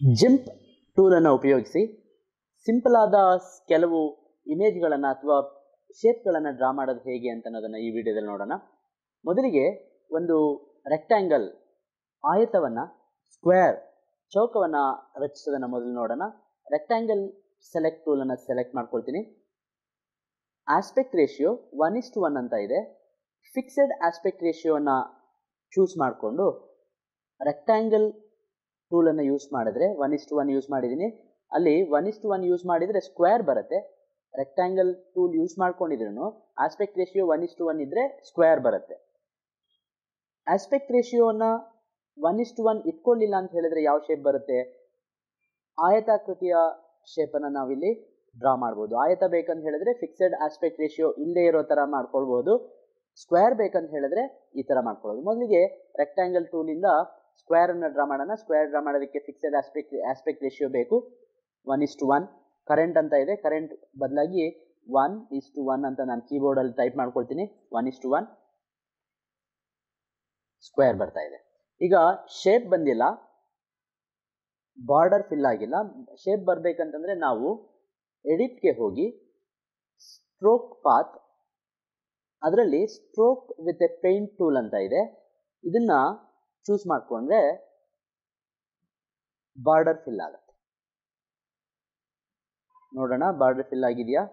GIMP ಟೂಲನ್ನು ಉಪಯೋಗಿಸಿ simple ಆದ ಸ್- ಕೆಲವು ಇಮೇಜ್ಗಳನ್ನು ಅಥವಾ ಶೇಪ್ಗಳನ್ನು ಡ್ರಾ ಮಾಡೋದು ಹೇಗೆ ಅಂತ ಅನ್ನೋದನ್ನು ಈ ವಿಡಿಯೋದಲ್ಲಿ ನೋಡೋಣ ಮೊದಲಿಗೆ ಒಂದು ರೆಕ್ಟ್ಯಾಂಗಲ್ ಆಯತವನ್ನು ಸ್ಕ್ವೇರ್ ಚೌಕವನ್ನು ರಚಿಸೋದನ್ನು ಮೊದಲು ನೋಡೋಣ ರೆಕ್ಟ್ಯಾಂಗಲ್ ಸೆಲೆಕ್ಟ್ ಟೂಲನ್ನು ಸೆಲೆಕ್ಟ್ ಮಾಡ್ಕೊಳ್ತೀನಿ aspect ratio one is to one ಅಂತ ಇದೆ ಫಿಕ್ಸೆಡ್ ಆಸ್ಪೆಕ್ಟ್ ರೇಷಿಯೋನ ಚೂಸ್ ಮಾಡಿಕೊಂಡು ರೆಕ್ಟ್ಯಾಂಗಲ್ ಟೂಲನ್ನು ಯೂಸ್ ಮಾಡಿದ್ರೆ one is to one use ಮಾಡಿದ್ದೀನಿ ಅಲ್ಲಿ one is to one use ಮಾಡಿದರೆ ಸ್ಕ್ವೇರ್ ಬರುತ್ತೆ ರೆಕ್ಟ್ಯಾಂಗಲ್ ಟೂಲ್ ಯೂಸ್ ಮಾಡ್ಕೊಂಡಿದ್ರು aspect ratio one is to one ಇದ್ದರೆ ಸ್ಕ್ವೇರ್ ಬರುತ್ತೆ ಆಸ್ಪೆಕ್ಟ್ ರೇಷಿಯೋನ ಒನ್ ಇಸ್ ಟು ಒನ್ ಇಟ್ಕೊಳ್ಳಿಲ್ಲ ಅಂತ ಹೇಳಿದ್ರೆ ಯಾವ ಶೇಪ್ ಬರುತ್ತೆ ಆಯತಾಕೃತಿಯ ಶೇಪನ್ನು ನಾವಿಲ್ಲಿ ಡ್ರಾ ಮಾಡ್ಬೋದು ಆಯತ ಬೇಕಂತ ಹೇಳಿದ್ರೆ ಫಿಕ್ಸೆಡ್ ಆಸ್ಪೆಕ್ಟ್ ರೇಷಿಯೋ ಇಲ್ಲದೆ ಇರೋ ಥರ ಮಾಡ್ಕೊಳ್ಬೋದು ಸ್ಕ್ವೇರ್ ಬೇಕಂತ ಹೇಳಿದ್ರೆ ಈ ಥರ ಮಾಡ್ಕೊಳ್ಳೋದು ಮೊದಲಿಗೆ ರೆಕ್ಟ್ಯಾಂಗಲ್ ಟೂಲಿಂದ ಸ್ಕ್ವೇರನ್ನು ಡ್ರಾ ಮಾಡೋಣ ಸ್ಕ್ವೇರ್ ಡ್ರಾ ಮಾಡೋದಕ್ಕೆ ಫಿಕ್ಸೆಡ್ ಆಸ್ಪೆಕ್ಟ್ ಆಸ್ಪೆಕ್ಟ್ ರೇಷಿಯೋ ಬೇಕು one is to one current ಅಂತ ಇದೆ ಕರೆಂಟ್ ಬದಲಾಗಿ ಒನ್ ಇಸ್ ಟು ಒನ್ ಅಂತ ನಾನು ಕೀಬೋರ್ಡಲ್ಲಿ ಟೈಪ್ ಮಾಡ್ಕೊಳ್ತೀನಿ one is to one square ಬರ್ತಾ ಇದೆ ಈಗ ಶೇಪ್ ಬಂದಿಲ್ಲ ಬಾರ್ಡರ್ ಫಿಲ್ ಆಗಿಲ್ಲ ಶೇಪ್ ಬರಬೇಕಂತಂದ್ರೆ ನಾವು ಎಡಿಟ್ಗೆ ಹೋಗಿ ಸ್ಟ್ರೋಕ್ ಪಾತ್ ಅದರಲ್ಲಿ stroke with a paint tool ಅಂತ ಇದೆ ಇದನ್ನ ಚೂಸ್ ಮಾಡಿಕೊಂಡ್ರೆ ಬಾರ್ಡರ್ ಫಿಲ್ ಆಗುತ್ತೆ ನೋಡೋಣ ಬಾರ್ಡರ್ ಫಿಲ್ ಆಗಿದೆಯಾ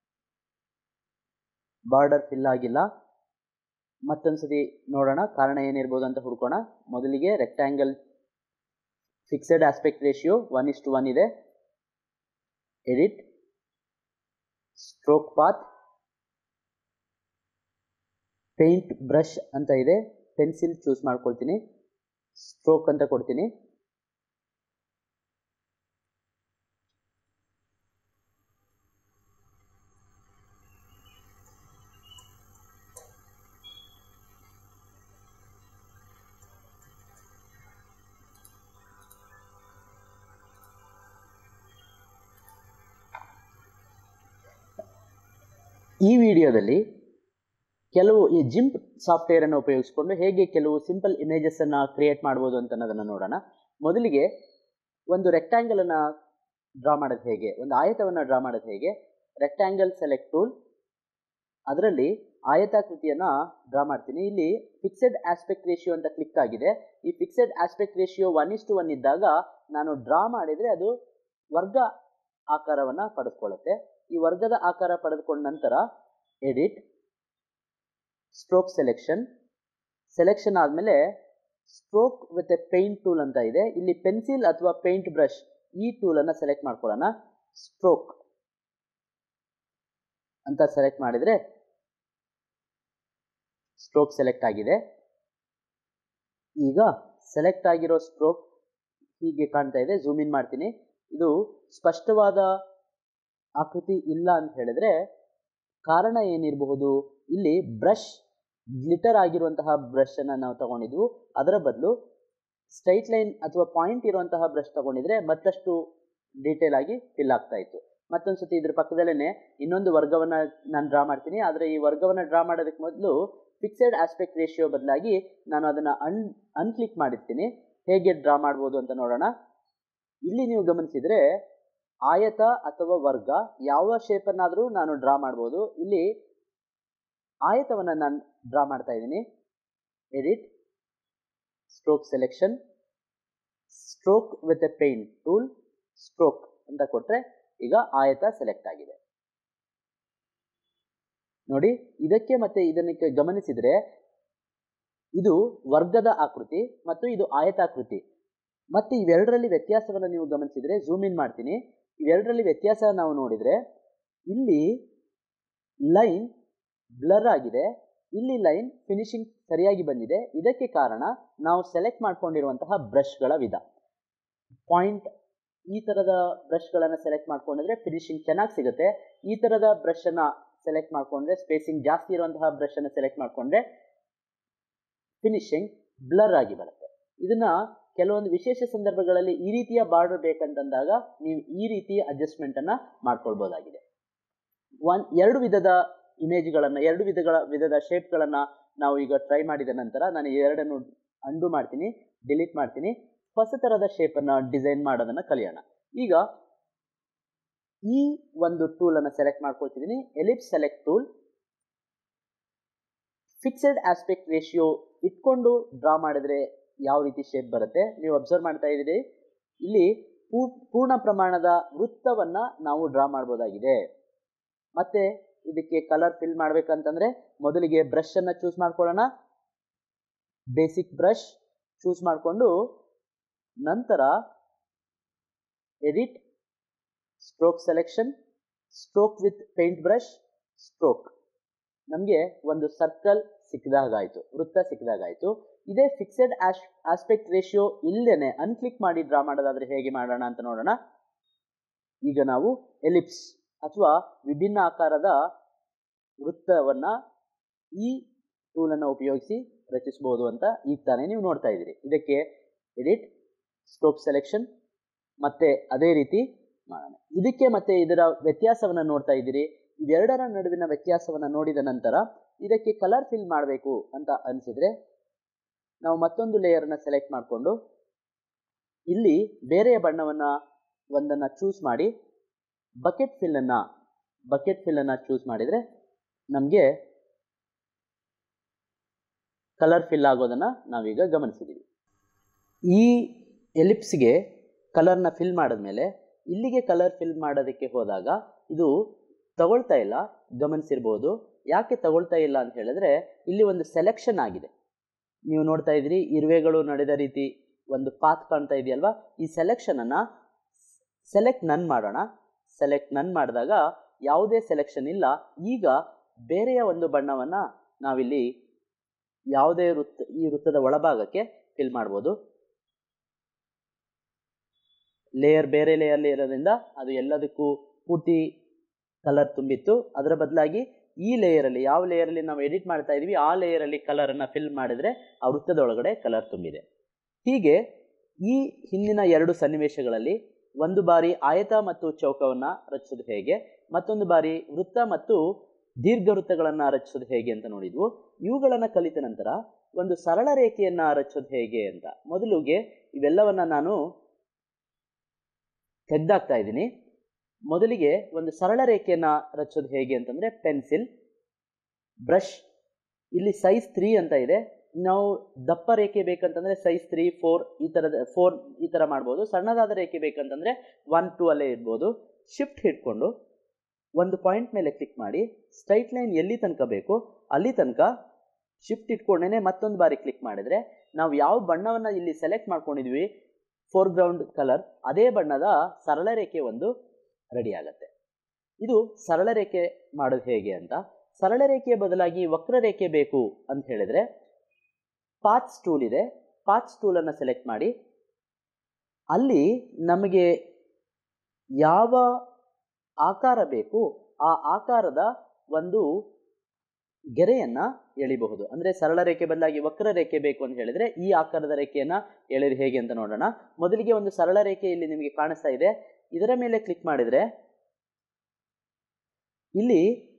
ಬಾರ್ಡರ್ ಫಿಲ್ ಆಗಿಲ್ಲ ಮತ್ತೊಂದ್ಸತಿ ನೋಡೋಣ ಕಾರಣ ಏನಿರ್ಬೋದು ಅಂತ ಹುಡ್ಕೋಣ ಮೊದಲಿಗೆ rectangle fixed aspect ratio one is to one ಇದೆ edit stroke path paint brush ಅಂತ ಇದೆ ಪೆನ್ಸಿಲ್ ಚೂಸ್ ಮಾಡ್ಕೊಳ್ತೀನಿ ಸ್ಟ್ರೋಕ್ ಅಂತ ಕೊಡ್ತೀನಿ ಈ ವಿಡಿಯೋದಲ್ಲಿ ಕೆಲವು ಈ ಜಿಂಪ್ ಸಾಫ್ಟ್ವೇರನ್ನು ಉಪಯೋಗಿಸಿಕೊಂಡು ಹೇಗೆ ಕೆಲವು ಸಿಂಪಲ್ ಇಮೇಜಸ್ಸನ್ನು ಕ್ರಿಯೇಟ್ ಮಾಡ್ಬೋದು ಅಂತ ಅನ್ನೋದನ್ನು ನೋಡೋಣ ಮೊದಲಿಗೆ ಒಂದು ರೆಕ್ಟ್ಯಾಂಗಲನ್ನು ಡ್ರಾ ಮಾಡೋದು ಹೇಗೆ ಒಂದು ಆಯತವನ್ನು ಡ್ರಾ ಮಾಡೋದು ಹೇಗೆ ರೆಕ್ಟ್ಯಾಂಗಲ್ ಸೆಲೆಕ್ಟ್ ಟೂಲ್ ಅದರಲ್ಲಿ ಆಯತಾಕೃತಿಯನ್ನು ಡ್ರಾ ಮಾಡ್ತೀನಿ ಇಲ್ಲಿ ಫಿಕ್ಸೆಡ್ ಆಸ್ಪೆಕ್ಟ್ ರೇಷಿಯೋ ಅಂತ ಕ್ಲಿಕ್ ಆಗಿದೆ ಈ fixed aspect ratio one is to one ಇದ್ದಾಗ ನಾನು ಡ್ರಾ ಮಾಡಿದರೆ ಅದು ವರ್ಗ ಆಕಾರವನ್ನು ಪಡೆದುಕೊಳ್ಳುತ್ತೆ ಈ ವರ್ಗದ ಆಕಾರ ಪಡೆದುಕೊಂಡ ನಂತರ ಎಡಿಟ್ ಸ್ಟ್ರೋಕ್ ಸೆಲೆಕ್ಷನ್ ಸೆಲೆಕ್ಷನ್ ಆದಮೇಲೆ stroke with a paint tool ಅಂತ ಇದೆ ಇಲ್ಲಿ ಪೆನ್ಸಿಲ್ ಅಥವಾ ಪೇಂಟ್ ಬ್ರಷ್ ಈ ಟೂಲನ್ನು ಸೆಲೆಕ್ಟ್ ಮಾಡ್ಕೊಳ್ಳೋಣ ಸ್ಟ್ರೋಕ್ ಅಂತ ಸೆಲೆಕ್ಟ್ ಮಾಡಿದರೆ ಸ್ಟ್ರೋಕ್ ಸೆಲೆಕ್ಟ್ ಆಗಿದೆ ಈಗ ಸೆಲೆಕ್ಟ್ ಆಗಿರೋ ಸ್ಟ್ರೋಕ್ ಹೀಗೆ ಕಾಣ್ತಾ ಇದೆ ಝೂಮ್ ಇನ್ ಮಾಡ್ತೀನಿ ಇದು ಸ್ಪಷ್ಟವಾದ ಆಕೃತಿ ಇಲ್ಲ ಅಂತ ಹೇಳಿದ್ರೆ ಕಾರಣ ಏನಿರಬಹುದು ಇಲ್ಲಿ ಬ್ರಷ್ ಗ್ಲಿಟರ್ ಆಗಿರುವಂತಹ ಬ್ರಷ್ ಅನ್ನ ನಾವು ತಗೊಂಡಿದ್ವು ಅದರ ಬದಲು ಸ್ಟ್ರೈಟ್ ಲೈನ್ ಅಥವಾ ಪಾಯಿಂಟ್ ಇರುವಂತಹ ಬ್ರಷ್ ತಗೊಂಡಿದ್ರೆ ಮತ್ತಷ್ಟು ಡೀಟೇಲ್ ಆಗಿ ಫಿಲ್ ಆಗ್ತಾ ಇತ್ತು ಮತ್ತೊಂದು ಸತಿ ಇದ್ರ ಪಕ್ಕದಲ್ಲೇ ಇನ್ನೊಂದು ವರ್ಗವನ್ನ ನಾನು ಡ್ರಾ ಮಾಡ್ತೀನಿ ಆದರೆ ಈ ವರ್ಗವನ್ನ ಡ್ರಾ ಮಾಡೋದಕ್ಕೆ ಮೊದಲು ಫಿಕ್ಸೆಡ್ ಆಸ್ಪೆಕ್ಟ್ ರೇಷಿಯೋ ಬದಲಾಗಿ ನಾನು ಅದನ್ನ ಅನ್ ಅನ್ಕ್ಲಿಕ್ ಮಾಡಿರ್ತೀನಿ ಹೇಗೆ ಡ್ರಾ ಮಾಡ್ಬೋದು ಅಂತ ನೋಡೋಣ ಇಲ್ಲಿ ನೀವು ಗಮನಿಸಿದ್ರೆ ಆಯತ ಅಥವಾ ವರ್ಗ ಯಾವ ಶೇಪನ್ನಾದರೂ ನಾನು ಡ್ರಾ ಮಾಡ್ಬೋದು ಇಲ್ಲಿ ಆಯತವನ್ನು ನಾನು ಡ್ರಾ ಮಾಡ್ತಾ ಇದ್ದೀನಿ edit stroke selection stroke with a paint tool stroke ಅಂತ ಕೊಟ್ಟರೆ ಈಗ ಆಯತ ಸೆಲೆಕ್ಟ್ ಆಗಿದೆ ನೋಡಿ ಇದಕ್ಕೆ ಮತ್ತೆ ಇದಕ್ಕೆ ಗಮನಿಸಿದ್ರೆ ಇದು ವರ್ಗದ ಆಕೃತಿ ಮತ್ತು ಇದು ಆಯತಾಕೃತಿ ಮತ್ತೆ ಇವೆರಡರಲ್ಲಿ ವ್ಯತ್ಯಾಸವನ್ನು ನೀವು ಗಮನಿಸಿದ್ರೆ ಝೂಮ್ ಇನ್ ಮಾಡ್ತೀನಿ ಇವೆರಡರಲ್ಲಿ ವ್ಯತ್ಯಾಸ ನಾವು ನೋಡಿದ್ರೆ ಇಲ್ಲಿ ಲೈನ್ ಬ್ಲರ್ ಆಗಿದೆ ಇಲ್ಲಿ ಲೈನ್ ಫಿನಿಶಿಂಗ್ ಸರಿಯಾಗಿ ಬಂದಿದೆ ಇದಕ್ಕೆ ಕಾರಣ ನಾವು ಸೆಲೆಕ್ಟ್ ಮಾಡ್ಕೊಂಡಿರುವಂತಹ ಬ್ರಷ್ಗಳ ವಿಧ ಪಾಯಿಂಟ್ ಈ ಥರದ ಬ್ರಷ್ಗಳನ್ನು ಸೆಲೆಕ್ಟ್ ಮಾಡ್ಕೊಂಡಿದ್ರೆ ಫಿನಿಶಿಂಗ್ ಚೆನ್ನಾಗಿ ಸಿಗುತ್ತೆ ಈ ಥರದ ಬ್ರಷನ್ನು ಸೆಲೆಕ್ಟ್ ಮಾಡಿಕೊಂಡ್ರೆ ಸ್ಪೇಸಿಂಗ್ ಜಾಸ್ತಿ ಇರುವಂತಹ ಬ್ರಷನ್ನು ಸೆಲೆಕ್ಟ್ ಮಾಡಿಕೊಂಡ್ರೆ ಫಿನಿಶಿಂಗ್ ಬ್ಲರ್ ಆಗಿ ಬರುತ್ತೆ ಇದನ್ನ ಕೆಲವೊಂದು ವಿಶೇಷ ಸಂದರ್ಭಗಳಲ್ಲಿ ಈ ರೀತಿಯ ಬಾರ್ಡರ್ ಬೇಕಂತಂದಾಗ ನೀವು ಈ ರೀತಿಯ ಅಡ್ಜಸ್ಟ್ಮೆಂಟ್ ಅನ್ನ ಮಾಡ್ಕೊಳ್ಬಹುದಾಗಿದೆ ಒನ್ ಎರಡು ವಿಧದ ಇಮೇಜ್ಗಳನ್ನು ಎರಡು ವಿಧಗಳ ವಿಧದ ಶೇಪ್ಗಳನ್ನು ನಾವು ಈಗ ಟ್ರೈ ಮಾಡಿದ ನಂತರ ನಾನು ಈ ಎರಡನ್ನು ಅಂಡು ಮಾಡ್ತೀನಿ ಡಿಲೀಟ್ ಮಾಡ್ತೀನಿ ಹೊಸ ಥರದ ಶೇಪನ್ನು ಡಿಸೈನ್ ಮಾಡೋದನ್ನು ಕಲಿಯೋಣ ಈಗ ಈ ಒಂದು ಟೂಲನ್ನು ಸೆಲೆಕ್ಟ್ ಮಾಡ್ಕೊಳ್ತಿದ್ದೀನಿ ellipse select tool fixed aspect ratio ಇಟ್ಕೊಂಡು ಡ್ರಾ ಮಾಡಿದ್ರೆ ಯಾವ ರೀತಿ ಶೇಪ್ ಬರುತ್ತೆ ನೀವು ಅಬ್ಸರ್ವ್ ಮಾಡ್ತಾ ಇದ್ದೀರಿ ಇಲ್ಲಿ ಪೂರ್ಣ ಪ್ರಮಾಣದ ವೃತ್ತವನ್ನು ನಾವು ಡ್ರಾ ಮಾಡ್ಬೋದಾಗಿದೆ ಮತ್ತೆ ಇದಕ್ಕೆ ಕಲರ್ ಫಿಲ್ ಮಾಡ್ಬೇಕಂತಂದ್ರೆ ಮೊದಲಿಗೆ ಬ್ರಷ್ ಅನ್ನ ಚೂಸ್ ಮಾಡ್ಕೊಳ್ಳೋಣ ಬೇಸಿಕ್ ಬ್ರಷ್ ಚೂಸ್ ಮಾಡಿಕೊಂಡು ನಂತರ edit stroke selection stroke with paint brush stroke ನಮಗೆ ಒಂದು ಸರ್ಕಲ್ ಸಿಕ್ಕಿದಾಗಾಯಿತು ವೃತ್ತ ಸಿಕ್ಕಿದಾಗಾಯಿತು ಇದೇ ಫಿಕ್ಸೆಡ್ ಆಶ್ ಆಸ್ಪೆಕ್ಟ್ ರೇಷಿಯೋ ಇಲ್ಲೇನೆ ಅನ್ಕ್ಲಿಕ್ ಮಾಡಿ ಡ್ರಾ ಮಾಡೋದಾದ್ರೆ ಹೇಗೆ ಮಾಡೋಣ ಅಂತ ನೋಡೋಣ ಈಗ ನಾವು ಎಲಿಪ್ಸ್ ಅಥವಾ ವಿಭಿನ್ನ ಆಕಾರದ ವೃತ್ತವನ್ನು ಈ ಟೂಲನ್ನು ಉಪಯೋಗಿಸಿ ರಚಿಸಬಹುದು ಅಂತ ಈಗ ತಾನೇ ನೀವು ನೋಡ್ತಾ ಇದ್ದೀರಿ ಇದಕ್ಕೆ ಎಡಿಟ್ ಸ್ಟ್ರೋಕ್ ಸೆಲೆಕ್ಷನ್ ಮತ್ತೆ ಅದೇ ರೀತಿ ಮಾಡೋಣ ಇದಕ್ಕೆ ಮತ್ತೆ ಇದರ ವ್ಯತ್ಯಾಸವನ್ನು ನೋಡ್ತಾ ಇದ್ದೀರಿ ಇವೆರಡರ ನಡುವಿನ ವ್ಯತ್ಯಾಸವನ್ನು ನೋಡಿದ ನಂತರ ಇದಕ್ಕೆ ಕಲರ್ ಫಿಲ್ ಮಾಡಬೇಕು ಅಂತ ಅನಿಸಿದ್ರೆ ನಾವು ಮತ್ತೊಂದು ಲೇಯರ್ನ ಸೆಲೆಕ್ಟ್ ಮಾಡಿಕೊಂಡು ಇಲ್ಲಿ ಬೇರೆಯ ಬಣ್ಣವನ್ನು ಒಂದನ್ನು ಚೂಸ್ ಮಾಡಿ ಬಕೆಟ್ ಫಿಲ್ಲನ್ನು ಬಕೆಟ್ ಫಿಲ್ಲನ್ನು ಚೂಸ್ ಮಾಡಿದರೆ ನಮಗೆ ಕಲರ್ ಫಿಲ್ ಆಗೋದನ್ನು ನಾವೀಗ ಗಮನಿಸಿದ್ದೀವಿ ಈ ಎಲಿಪ್ಸ್ಗೆ ಕಲರ್ನ ಫಿಲ್ ಮಾಡಿದ್ಮೇಲೆ ಇಲ್ಲಿಗೆ ಕಲರ್ ಫಿಲ್ ಮಾಡೋದಕ್ಕೆ ಹೋದಾಗ ಇದು ತಗೊಳ್ತಾ ಇಲ್ಲ ಗಮನಿಸಿರ್ಬೋದು ಯಾಕೆ ತಗೊಳ್ತಾ ಇಲ್ಲ ಅಂತ ಹೇಳಿದ್ರೆ ಇಲ್ಲಿ ಒಂದು ಸೆಲೆಕ್ಷನ್ ಆಗಿದೆ ನೀವು ನೋಡ್ತಾ ಇದ್ದೀರಿ ಇರುವೆಗಳು ನಡೆದ ರೀತಿ ಒಂದು ಪಾತ್ ಕಾಣ್ತಾ ಇದೆಯಲ್ವಾ ಈ ಸೆಲೆಕ್ಷನನ್ನು ಸೆಲೆಕ್ಟ್ ನನ್ ಮಾಡೋಣ ಸೆಲೆಕ್ಟ್ ನನ್ ಮಾಡಿದಾಗ ಯಾವುದೇ ಸೆಲೆಕ್ಷನ್ ಇಲ್ಲ ಈಗ ಬೇರೆಯ ಒಂದು ಬಣ್ಣವನ್ನು ನಾವಿಲ್ಲಿ ಯಾವುದೇ ವೃತ್ತ ಈ ವೃತ್ತದ ಒಳಭಾಗಕ್ಕೆ ಫಿಲ್ ಮಾಡ್ಬೋದು ಲೇಯರ್ ಬೇರೆ ಲೇಯರ್ಲಿ ಇರೋದ್ರಿಂದ ಅದು ಎಲ್ಲದಕ್ಕೂ ಪೂರ್ತಿ ಕಲರ್ ತುಂಬಿತ್ತು ಅದರ ಬದಲಾಗಿ ಈ ಲೇಯರಲ್ಲಿ ಯಾವ ಲೇಯರಲ್ಲಿ ನಾವು ಎಡಿಟ್ ಮಾಡ್ತಾ ಇದೀವಿ ಆ ಲೇಯರಲ್ಲಿ ಕಲರನ್ನು ಫಿಲ್ ಮಾಡಿದ್ರೆ ಆ ವೃತ್ತದ ಒಳಗಡೆ ಕಲರ್ ತುಂಬಿದೆ ಹೀಗೆ ಈ ಹಿಂದಿನ ಎರಡು ಸನ್ನಿವೇಶಗಳಲ್ಲಿ ಒಂದು ಬಾರಿ ಆಯತ ಮತ್ತು ಚೌಕವನ್ನು ರಚಿಸೋದು ಹೇಗೆ ಮತ್ತೊಂದು ಬಾರಿ ವೃತ್ತ ಮತ್ತು ದೀರ್ಘ ವೃತ್ತಗಳನ್ನು ರಚಿಸೋದು ಹೇಗೆ ಅಂತ ನೋಡಿದ್ವು ಇವುಗಳನ್ನು ಕಲಿತ ನಂತರ ಒಂದು ಸರಳ ರೇಖೆಯನ್ನು ರಚಿಸೋದು ಹೇಗೆ ಅಂತ ಮೊದಲಿಗೆ ಇವೆಲ್ಲವನ್ನ ನಾನು ತೆಗ್ದಾಕ್ತಾ ಇದ್ದೀನಿ ಮೊದಲಿಗೆ ಒಂದು ಸರಳ ರೇಖೆಯನ್ನು ರಚಿಸೋದು ಹೇಗೆ ಅಂತಂದರೆ ಪೆನ್ಸಿಲ್ ಬ್ರಷ್ ಇಲ್ಲಿ ಸೈಜ್ ತ್ರೀ ಅಂತ ಇದೆ ನಾವು ದಪ್ಪ ರೇಖೆ ಬೇಕಂತಂದರೆ ಸೈಜ್ ತ್ರೀ ಫೋರ್ ಈ ಥರದ ಫೋರ್ ಈ ಥರ ಮಾಡ್ಬೋದು ಸಣ್ಣದಾದ ರೇಖೆ ಬೇಕಂತಂದರೆ ಒನ್ ಟೂ ಅಲ್ಲೇ ಇರ್ಬೋದು ಶಿಫ್ಟ್ ಹಿಡ್ಕೊಂಡು ಒಂದು ಪಾಯಿಂಟ್ ಮೇಲೆ ಕ್ಲಿಕ್ ಮಾಡಿ ಸ್ಟ್ರೈಟ್ ಲೈನ್ ಎಲ್ಲಿ ತನಕ ಬೇಕು ಅಲ್ಲಿ ತನಕ ಶಿಫ್ಟ್ ಇಟ್ಕೊಂಡೇ ಮತ್ತೊಂದು ಬಾರಿ ಕ್ಲಿಕ್ ಮಾಡಿದರೆ ನಾವು ಯಾವ ಬಣ್ಣವನ್ನು ಇಲ್ಲಿ ಸೆಲೆಕ್ಟ್ ಮಾಡ್ಕೊಂಡಿದ್ವಿ ಫೋರ್ಗ್ರೌಂಡ್ ಕಲರ್ ಅದೇ ಬಣ್ಣದ ಸರಳ ರೇಖೆ ಒಂದು ರೆಡಿ ಆಗುತ್ತೆ ಇದು ಸರಳ ರೇಖೆ ಮಾಡೋದು ಹೇಗೆ ಅಂತ ಸರಳ ರೇಖೆಯ ಬದಲಾಗಿ ವಕ್ರರೇಖೆ ಬೇಕು ಅಂತ ಹೇಳಿದ್ರೆ ಪಾಚ್ ಟೂಲ್ ಇದೆ ಪಾಚ್ ಟೂಲನ್ನು ಸೆಲೆಕ್ಟ್ ಮಾಡಿ ಅಲ್ಲಿ ನಮಗೆ ಯಾವ ಆಕಾರ ಬೇಕು ಆ ಆಕಾರದ ಒಂದು ಗೆರೆಯನ್ನು ಎಳಿಬಹುದು ಅಂದರೆ ಸರಳ ರೇಖೆ ಬದಲಾಗಿ ವಕ್ರ ರೇಖೆ ಬೇಕು ಅಂತ ಹೇಳಿದ್ರೆ ಈ ಆಕಾರದ ರೇಖೆಯನ್ನು ಎಳೆದು ಹೇಗೆ ಅಂತ ನೋಡೋಣ ಮೊದಲಿಗೆ ಒಂದು ಸರಳ ರೇಖೆ ಇಲ್ಲಿ ನಿಮಗೆ ಕಾಣಿಸ್ತಾ ಇದೆ ಇದರ ಮೇಲೆ ಕ್ಲಿಕ್ ಮಾಡಿದರೆ ಇಲ್ಲಿ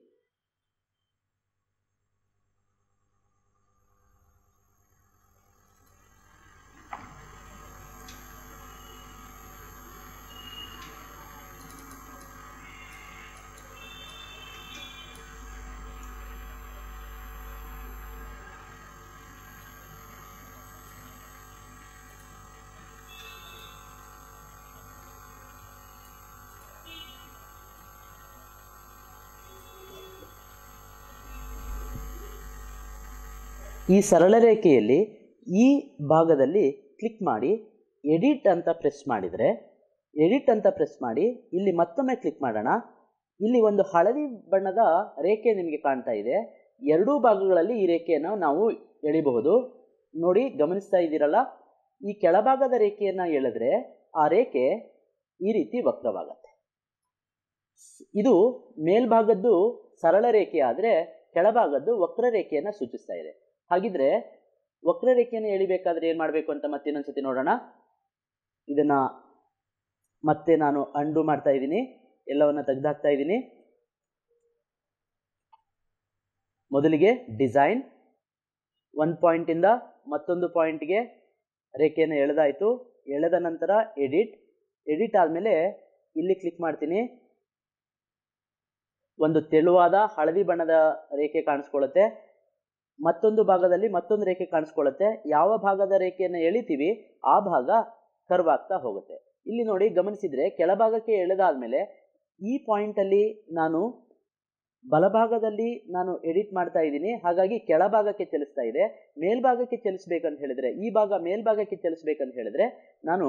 ಈ ಸರಳ ರೇಖೆಯಲ್ಲಿ ಈ ಭಾಗದಲ್ಲಿ ಕ್ಲಿಕ್ ಮಾಡಿ ಎಡಿಟ್ ಅಂತ ಪ್ರೆಸ್ ಮಾಡಿದರೆ ಎಡಿಟ್ ಅಂತ ಪ್ರೆಸ್ ಮಾಡಿ ಇಲ್ಲಿ ಮತ್ತೊಮ್ಮೆ ಕ್ಲಿಕ್ ಮಾಡೋಣ ಇಲ್ಲಿ ಒಂದು ಹಳದಿ ಬಣ್ಣದ ರೇಖೆ ನಿಮಗೆ ಕಾಣ್ತಾ ಇದೆ ಎರಡೂ ಭಾಗಗಳಲ್ಲಿ ಈ ರೇಖೆಯನ್ನು ನಾವು ಎಳಿಬಹುದು ನೋಡಿ ಗಮನಿಸ್ತಾ ಇದ್ದೀರಲ್ಲ ಈ ಕೆಳಭಾಗದ ರೇಖೆಯನ್ನು ಎಳೆದ್ರೆ ಆ ರೇಖೆ ಈ ರೀತಿ ವಕ್ರವಾಗತ್ತೆ ಇದು ಮೇಲ್ಭಾಗದ್ದು ಸರಳ ರೇಖೆ ಆದರೆ ಕೆಳಭಾಗದ್ದು ವಕ್ರರೇಖೆಯನ್ನು ಸೂಚಿಸ್ತಾ ಇದೆ ಹಾಗಿದ್ರೆ ವಕ್ರರೇಖೆಯನ್ನು ಎಳಿಬೇಕಾದ್ರೆ ಏನು ಮಾಡಬೇಕು ಅಂತ ಮತ್ತೆ ಇನ್ನೊಂದ್ಸತಿ ನೋಡೋಣ ಇದನ್ನ ಮತ್ತೆ ನಾನು ಅಂಡು ಮಾಡ್ತಾ ಇದ್ದೀನಿ ಎಲ್ಲವನ್ನ ತೆಗೆದಾಕ್ತಾ ಇದ್ದೀನಿ ಮೊದಲಿಗೆ ಡಿಸೈನ್ ಒಂದು ಪಾಯಿಂಟಿಂದ ಮತ್ತೊಂದು ಪಾಯಿಂಟ್ಗೆ ರೇಖೆಯನ್ನು ಎಳೆದಾಯಿತು ಎಳೆದ ನಂತರ ಎಡಿಟ್ ಎಡಿಟ್ ಆದಮೇಲೆ ಇಲ್ಲಿ ಕ್ಲಿಕ್ ಮಾಡ್ತೀನಿ ಒಂದು ತೆಳುವಾದ ಹಳದಿ ಬಣ್ಣದ ರೇಖೆ ಕಾಣಿಸ್ಕೊಳ್ಳುತ್ತೆ ಮತ್ತೊಂದು ಭಾಗದಲ್ಲಿ ಮತ್ತೊಂದು ರೇಖೆ ಕಾಣಿಸ್ಕೊಳ್ಳುತ್ತೆ ಯಾವ ಭಾಗದ ರೇಖೆಯನ್ನು ಎಳಿತೀವಿ ಆ ಭಾಗ ಕರ್ವ್ ಆಗ್ತಾ ಹೋಗುತ್ತೆ ಇಲ್ಲಿ ನೋಡಿ ಗಮನಿಸಿದ್ರೆ ಕೆಳಭಾಗಕ್ಕೆ ಎಳೆದಾದ್ಮೇಲೆ ಈ ಪಾಯಿಂಟಲ್ಲಿ ನಾನು ಬಲಭಾಗದಲ್ಲಿ ನಾನು ಎಡಿಟ್ ಮಾಡ್ತಾ ಇದ್ದೀನಿ ಹಾಗಾಗಿ ಕೆಳಭಾಗಕ್ಕೆ ಚಲಿಸ್ತಾ ಇದೆ ಮೇಲ್ಭಾಗಕ್ಕೆ ಚಲಿಸ್ಬೇಕಂತ ಹೇಳಿದ್ರೆ ಈ ಭಾಗ ಮೇಲ್ಭಾಗಕ್ಕೆ ಚಲಿಸ್ಬೇಕಂತ ಹೇಳಿದ್ರೆ ನಾನು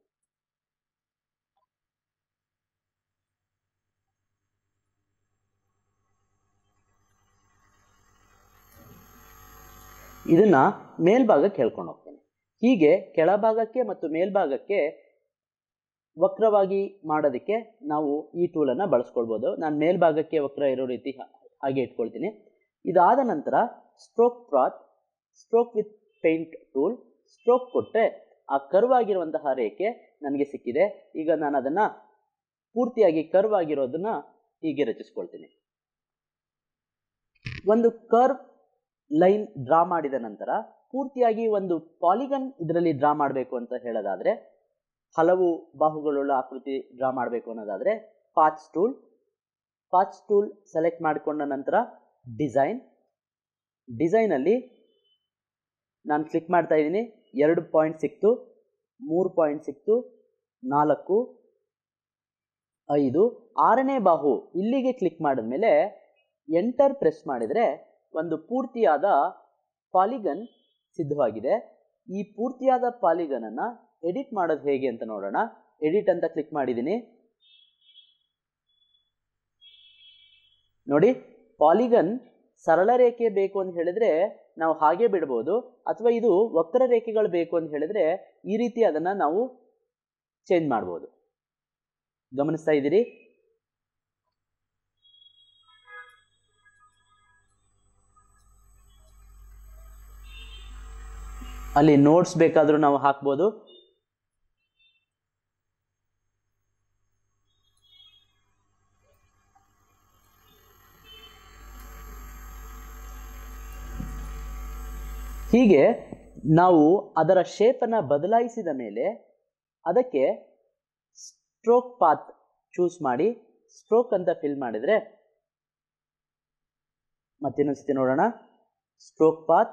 ಇದನ್ನ ಮೇಲ್ಭಾಗಕ್ಕೆ ಹೇಳ್ಕೊಂಡು ಹೋಗ್ತೇನೆ ಹೀಗೆ ಕೆಳಭಾಗಕ್ಕೆ ಮತ್ತು ಮೇಲ್ಭಾಗಕ್ಕೆ ವಕ್ರವಾಗಿ ಮಾಡೋದಕ್ಕೆ ನಾವು ಈ ಟೂಲನ್ನು ಬಳಸ್ಕೊಳ್ಬೋದು ನಾನು ಮೇಲ್ಭಾಗಕ್ಕೆ ವಕ್ರ ಇರೋ ರೀತಿ ಹಾ- ಹಾಗೆ ಇಟ್ಕೊಳ್ತೀನಿ ಇದಾದ ನಂತರ stroke path stroke with paint tool stroke ಕೊಟ್ಟರೆ ಆ ಕರ್ವ್ ಆಗಿರುವಂತಹ ರೇಖೆ ನನಗೆ ಸಿಕ್ಕಿದೆ ಈಗ ನಾನು ಅದನ್ನು ಪೂರ್ತಿಯಾಗಿ ಕರ್ವ್ ಆಗಿರೋದನ್ನ ಹೀಗೆ ರಚಿಸ್ಕೊಳ್ತೀನಿ ಒಂದು ಕರ್ವ್ ಲೈನ್ ಡ್ರಾ ಮಾಡಿದ ನಂತರ ಪೂರ್ತಿಯಾಗಿ ಒಂದು ಪಾಲಿಗನ್ ಇದರಲ್ಲಿ ಡ್ರಾ ಮಾಡಬೇಕು ಅಂತ ಹೇಳೋದಾದ್ರೆ ಹಲವು ಬಾಹುಗಳುಳ್ಳ ಆಕೃತಿ ಡ್ರಾ ಮಾಡಬೇಕು ಅನ್ನೋದಾದ್ರೆ path tool path tool select ಮಾಡಿಕೊಂಡ ನಂತರ ಡಿಸೈನ್ ಡಿಸೈನಲ್ಲಿ ನಾನು ಕ್ಲಿಕ್ ಮಾಡ್ತಾ ಇದ್ದೀನಿ ಎರಡು ಪಾಯಿಂಟ್ ಸಿಕ್ತು ಮೂರು ಪಾಯಿಂಟ್ ಸಿಕ್ತು ನಾಲ್ಕು ಐದು ಆರನೇ ಬಾಹು ಇಲ್ಲಿಗೆ ಕ್ಲಿಕ್ ಮಾಡಿದ್ಮೇಲೆ ಎಂಟರ್ ಪ್ರೆಸ್ ಮಾಡಿದರೆ ಒಂದು ಪೂರ್ತಿಯಾದ ಪಾಲಿಗನ್ ಸಿದ್ಧವಾಗಿದೆ ಈ ಪೂರ್ತಿಯಾದ ಪಾಲಿಗನನ್ನು ಎಡಿಟ್ ಮಾಡೋದು ಹೇಗೆ ಅಂತ ನೋಡೋಣ ಎಡಿಟ್ ಅಂತ ಕ್ಲಿಕ್ ಮಾಡಿದ್ದೀನಿ ನೋಡಿ ಪಾಲಿಗನ್ ಸರಳ ರೇಖೆ ಬೇಕು ಅಂತ ಹೇಳಿದ್ರೆ ನಾವು ಹಾಗೆ ಬಿಡ್ಬೋದು ಅಥವಾ ಇದು ವಕ್ರ ರೇಖೆಗಳು ಬೇಕು ಅಂತ ಹೇಳಿದ್ರೆ ಈ ರೀತಿ ಅದನ್ನು ನಾವು ಚೇಂಜ್ ಮಾಡ್ಬೋದು ಗಮನಿಸ್ತಾ ಇದ್ದೀರಿ ಅಲ್ಲಿ ನೋಟ್ಸ್ ಬೇಕಾದರೂ ನಾವು ಹಾಕ್ಬೋದು ಹೀಗೆ ನಾವು ಅದರ ಶೇಪನ್ನು ಬದಲಾಯಿಸಿದ ಮೇಲೆ ಅದಕ್ಕೆ ಸ್ಟ್ರೋಕ್ ಪಾತ್ ಚೂಸ್ ಮಾಡಿ ಸ್ಟ್ರೋಕ್ ಅಂತ ಫಿಲ್ ಮಾಡಿದರೆ ಮತ್ತಿನ್ನೊಂದ್ಸತಿ ನೋಡೋಣ ಸ್ಟ್ರೋಕ್ ಪಾತ್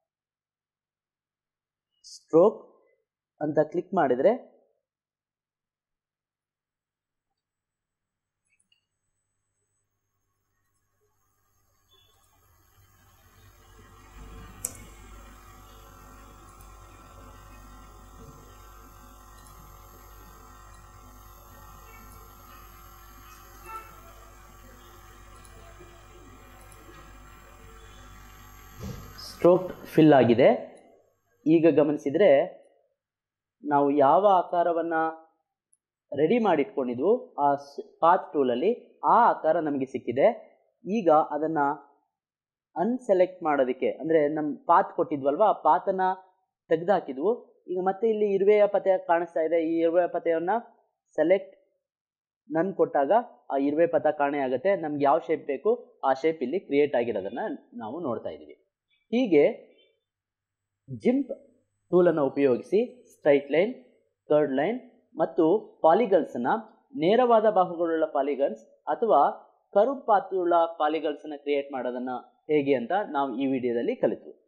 ಸ್ಟ್ರೋಕ್ ಅಂತ ಕ್ಲಿಕ್ ಮಾಡಿದರೆ ಸ್ಟ್ರೋಕ್ ಫಿಲ್ ಆಗಿದೆ ಈಗ ಗಮನಿಸಿದರೆ ನಾವು ಯಾವ ಆಕಾರವನ್ನು ರೆಡಿ ಮಾಡಿಟ್ಕೊಂಡಿದ್ವು ಆ ಪಾತ್ ಟೂಲಲ್ಲಿ ಆ ಆಕಾರ ನಮಗೆ ಸಿಕ್ಕಿದೆ ಈಗ ಅದನ್ನು ಅನ್ಸೆಲೆಕ್ಟ್ ಮಾಡೋದಕ್ಕೆ ಅಂದರೆ ನಮ್ಮ ಪಾತ್ ಕೊಟ್ಟಿದ್ವಲ್ವ ಆ ಪಾತನ್ನು ತೆಗೆದುಹಾಕಿದ್ವು ಈಗ ಮತ್ತೆ ಇಲ್ಲಿ ಇರುವೆಯ ಪತೆ ಕಾಣಿಸ್ತಾ ಇದೆ ಈ ಇರುವೆ ಪತೆಯನ್ನು ಸೆಲೆಕ್ಟ್ ನನ್ ಕೊಟ್ಟಾಗ ಆ ಇರುವೆ ಪಥ ಕಾಣೆ ಆಗುತ್ತೆ ನಮ್ಗೆ ಯಾವ ಶೇಪ್ ಬೇಕು ಆ ಶೇಪ್ ಇಲ್ಲಿ ಕ್ರಿಯೇಟ್ ಆಗಿರೋದನ್ನು ನಾವು ನೋಡ್ತಾ ಇದ್ದೀವಿ ಹೀಗೆ ಜಿಂಪ್ ಟೂಲನ್ನು ಉಪಯೋಗಿಸಿ ಸ್ಟ್ರೈಟ್ ಲೈನ್ ಕರ್ಡ್ ಲೈನ್ ಮತ್ತು ಪಾಲಿಗಲ್ಸನ್ನು ನೇರವಾದ ಬಾಹುಗಳುಳ್ಳ ಪಾಲಿಗಲ್ಸ್ ಅಥವಾ ಕರು ಪಾತುಳ್ಳ ಪಾಲಿಗಲ್ಸನ್ನು ಕ್ರಿಯೇಟ್ ಮಾಡೋದನ್ನು ಹೇಗೆ ಅಂತ ನಾವು ಈ ವಿಡಿಯೋದಲ್ಲಿ ಕಲಿತು